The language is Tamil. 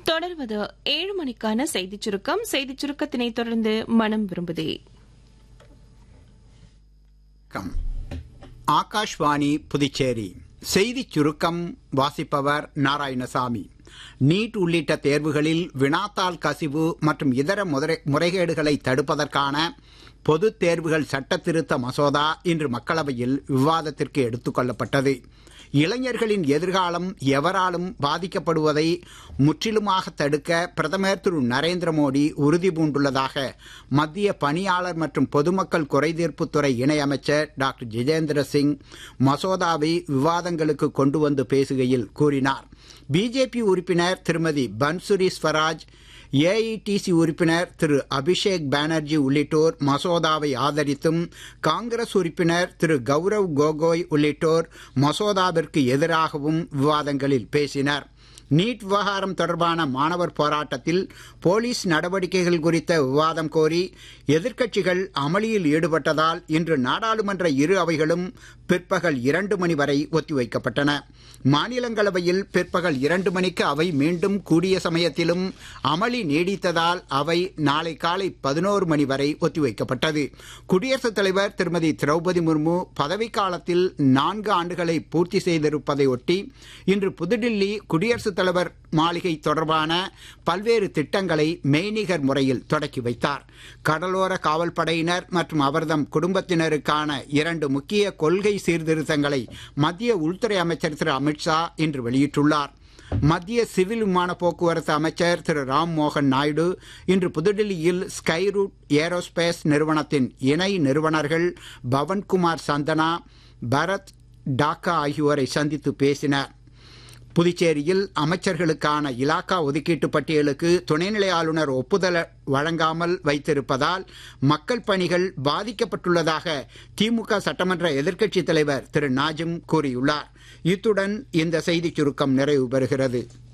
தொடர்வது ஏழு மணிக்கான செய்திச் சுருக்கம் செய்திச் சுருக்கத்தினை தொடர்ந்து மனம் விரும்புதே வணக்கம் ஆகாஷ்வாணி புதுச்சேரி செய்திச் சுருக்கம் வாசிப்பவர் நாராயணசாமி நீட் உள்ளிட்ட தேர்வுகளில் வினாத்தாள் கசிவு மற்றும் இதர முறை- முறைகேடுகளை தடுப்பதற்கான பொதுத் தேர்வுகள் சட்ட திருத்த மசோதா இன்று மக்களவையில் விவாதத்திற்கு எடுத்துக் கொள்ளப்பட்டது இளைஞர்களின் எதிர்காலம் எவராலும் பாதிக்கப்படுவதை முற்றிலுமாக தடுக்க பிரதமர் திரு நரேந்திர மோடி உறுதி பூண்டுள்ளதாக மத்திய பணியாளர் மற்றும் பொதுமக்கள் குறைதீர்ப்புத்துறை இணையமைச்சர் டாக்டர் ஜிதேந்திர சிங் மசோதாவை விவாதங்களுக்கு கொண்டு வந்து பேசுகையில் கூறினார் பிஜேபி உறுப்பினர் திருமதி பன்சுரி ஸ்வராஜ் ஏஐடிசி உறுப்பினர் திரு அபிஷேக் பானர்ஜி உள்ளிட்டோர் மசோதாவை ஆதரித்தும் காங்கிரஸ் உறுப்பினர் திரு கௌரவ் கோகோய் உள்ளிட்டோர் மசோதாவிற்கு எதிராகவும் விவாதங்களில் பேசினர் நீட் விவகாரம் தொடர்பான மாணவர் போராட்டத்தில் போலீஸ் நடவடிக்கைகள் குறித்த விவாதம் கோரி எதிர்க்கட்சிகள் அமளியில் ஈடுபட்டதால் இன்று நாடாளுமன்ற இரு அவைகளும் பிற்பகல் இரண்டு மணி வரை ஒத்திவைக்கப்பட்டன மாநிலங்களவையில் பிற்பகல் இரண்டு மணிக்கு அவை மீண்டும் கூடிய சமயத்திலும் அமளி நீடித்ததால் அவை நாளை காலை பதினோரு மணி வரை ஒத்திவைக்கப்பட்டது குடியரசுத் தலைவர் திருமதி திரௌபதி முர்மு பதவிக்காலத்தில் நான்கு ஆண்டுகளை பூர்த்தி செய்திருப்பதை ஒட்டி இன்று புதுடில்லி குடியரசுத் தலைவர் மாளிகை தொடர்பான பல்வேறு திட்டங்களை மெய்நிகர் முறையில் தொடக்கி வைத்தார் கடலோர காவல்படையினர் மற்றும் அவர்தம் குடும்பத்தினருக்கான இரண்டு முக்கிய கொள்கை சீர்திருத்தங்களை மத்திய உள்துறை அமைச்சர் திரு அமித்ஷா இன்று வெளியிட்டுள்ளார் மத்திய சிவில் விமான போக்குவரத்து அமைச்சர் திரு ராம் மோகன் நாயுடு இன்று புதுடில்லியில் ஸ்கை ரூட் ஏரோஸ்பேஸ் நிறுவனத்தின் இணை நிறுவனர்கள் பவன்குமார் சந்தனா பரத் டாக்கா ஆகியோரை சந்தித்து பேசினார் புதுச்சேரியில் அமைச்சர்களுக்கான இலாக்கா ஒதுக்கீட்டு பட்டியலுக்கு துணைநிலை ஆளுநர் ஒப்புதல் வழங்காமல் வைத்திருப்பதால் மக்கள் பணிகள் பாதிக்கப்பட்டுள்ளதாக திமுக சட்டமன்ற எதிர்க்கட்சித் தலைவர் திரு நாஜிம் கூறியுள்ளார் இத்துடன் இந்த செய்திச் சுருக்கம் நிறைவு பெறுகிறது